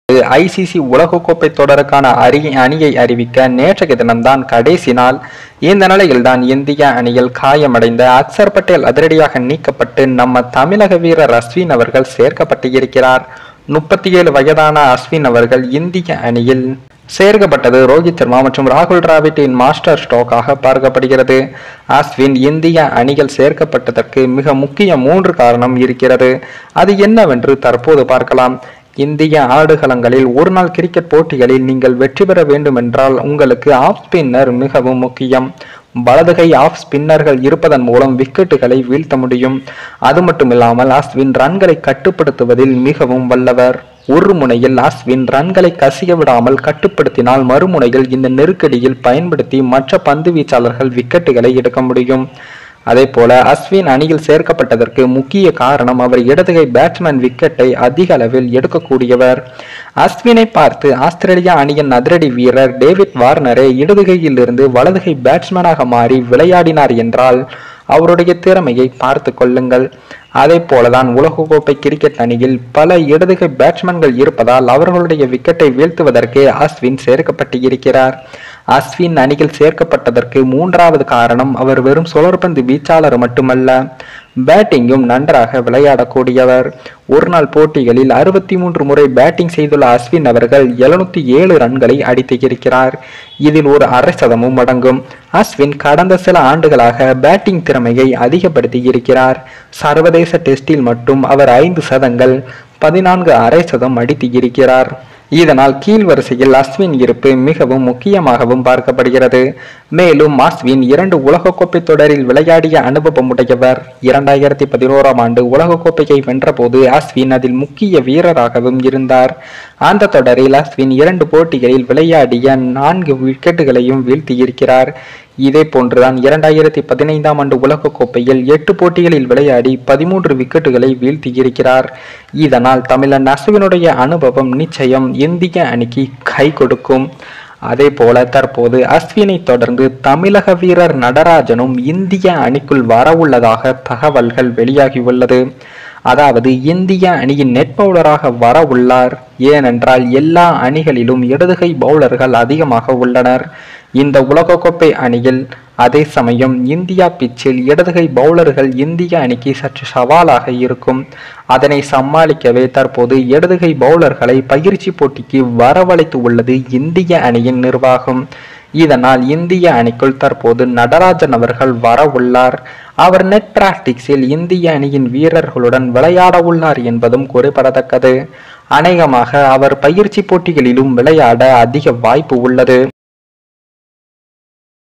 ICC உலகக்கோப்பை தொடருக்கான அறி அணியை அறிவிக்க நேற்றைய தினம்தான் கடைசி நாள் இந்த நிலையில்தான் இந்திய அணியில் காயமடைந்த அக்சர் பட்டேல் அதிரடியாக நீக்கப்பட்டு நம்ம தமிழக வீரர் அஸ்வின் அவர்கள் சேர்க்கப்பட்டு இருக்கிறார் முப்பத்தி ஏழு வயதான அஸ்வின் அவர்கள் இந்திய அணியில் சேர்க்கப்பட்டது ரோஹித் சர்மா மற்றும் ராகுல் டிராவிட்டின் மாஸ்டர் ஸ்ட்ரோக்காக பார்க்கப்படுகிறது அஸ்வின் இந்திய அணிகள் சேர்க்கப்பட்டதற்கு மிக முக்கிய மூன்று காரணம் இருக்கிறது அது என்னவென்று தற்போது பார்க்கலாம் இந்திய ஆடுகளங்களில் ஒருநாள் கிரிக்கெட் போட்டிகளில் நீங்கள் வெற்றி பெற வேண்டுமென்றால் உங்களுக்கு ஆஃப் ஸ்பின்னர் மிகவும் முக்கியம் வலதுகை ஆஃப் ஸ்பின்னர்கள் இருப்பதன் மூலம் விக்கெட்டுகளை வீழ்த்த முடியும் அது மட்டுமில்லாமல் அஸ்வின் ரன்களை கட்டுப்படுத்துவதில் மிகவும் வல்லவர் ஒரு முனையில் அஸ்வின் ரன்களை கசிய விடாமல் கட்டுப்படுத்தினால் மறுமுனையில் இந்த நெருக்கடியில் பயன்படுத்தி மற்ற பந்து வீச்சாளர்கள் விக்கெட்டுகளை எடுக்க முடியும் அதே போல அஸ்வின் அணியில் சேர்க்கப்பட்டதற்கு முக்கிய காரணம் அவர் இடதுகை பேட்ஸ்மேன் விக்கெட்டை அதிக அளவில் எடுக்கக்கூடியவர் அஸ்வினை பார்த்து ஆஸ்திரேலியா அணியின் அதிரடி வீரர் டேவிட் வார்னரே இடதுகையில் இருந்து வலதுகை பேட்ஸ்மேனாக மாறி விளையாடினார் என்றால் அவருடைய திறமையை பார்த்து கொள்ளுங்கள் அதே போலதான் உலகக்கோப்பை கிரிக்கெட் அணியில் பல இடதுகை பேட்ஸ்மேன்கள் இருப்பதால் அவர்களுடைய விக்கெட்டை வீழ்த்துவதற்கு அஸ்வின் சேர்க்கப்பட்டு இருக்கிறார் அஸ்வின் அணியில் சேர்க்கப்பட்டதற்கு மூன்றாவது காரணம் அவர் வெறும் சுழற்பந்து வீச்சாளர் மட்டுமல்ல பேட்டிங்கும் நன்றாக விளையாடக்கூடியவர் ஒரு நாள் போட்டிகளில் அறுபத்தி மூன்று முறை பேட்டிங் செய்துள்ள அஸ்வின் அவர்கள் எழுநூத்தி ஏழு ரன்களை அடித்து இருக்கிறார் இதில் ஒரு அரை சதமும் அடங்கும் அஸ்வின் கடந்த சில ஆண்டுகளாக பேட்டிங் திறமையை அதிகப்படுத்தி இருக்கிறார் சர்வதேச டெஸ்டில் மட்டும் அவர் ஐந்து சதங்கள் பதினான்கு அரை சதம் அடித்து இருக்கிறார் இதனால் கீழ் வரிசையில் அஸ்வின் இருப்பு மிகவும் முக்கியமாகவும் பார்க்கப்படுகிறது மேலும் அஸ்வின் இரண்டு உலகக்கோப்பை தொடரில் விளையாடிய அனுபவமுடையவர் இரண்டாயிரத்தி பதினோராம் ஆண்டு உலகக்கோப்பையை வென்றபோது அஸ்வின் அதில் முக்கிய வீரராகவும் இருந்தார் அந்த தொடரில் அஸ்வின் இரண்டு போட்டிகளில் விளையாடிய நான்கு விக்கெட்டுகளையும் வீழ்த்தியிருக்கிறார் இதே போன்றுதான் இரண்டாயிரத்தி பதினைந்தாம் ஆண்டு உலகக்கோப்பையில் எட்டு போட்டிகளில் விளையாடி பதிமூன்று விக்கெட்டுகளை வீழ்த்தியிருக்கிறார் இதனால் தமிழன் அஸ்வினுடைய அனுபவம் நிச்சயம் இந்திய அணிக்கு கை கொடுக்கும் அதே போல தற்போது அஸ்வினை தொடர்ந்து தமிழக வீரர் நடராஜனும் இந்திய அணிக்குள் வரவுள்ளதாக தகவல்கள் வெளியாகியுள்ளது அதாவது இந்திய அணியின் நெட் பவுலராக வர உள்ளார் ஏனென்றால் எல்லா அணிகளிலும் இடதுகை பவுலர்கள் அதிகமாக உள்ளனர் இந்த உலகக்கோப்பை அணியில் அதே சமயம் இந்தியா பிச்சில் இடதுகை பவுலர்கள் இந்திய அணிக்கு சற்று சவாலாக இருக்கும் அதனை சமாளிக்கவே தற்போது இடதுகை பவுலர்களை பயிற்சி போட்டிக்கு வரவழைத்து உள்ளது இந்திய அணியின் நிர்வாகம் இதனால் இந்திய அணிக்குள் தற்போது நடராஜன் அவர்கள் வர உள்ளார் அவர் நெட் பிராக்டிக்ஸில் இந்திய அணியின் வீரர்களுடன் விளையாட உள்ளார் என்பதும் குறிப்பிடத்தக்கது அநேகமாக அவர் பயிற்சி போட்டிகளிலும் விளையாட அதிக வாய்ப்பு உள்ளது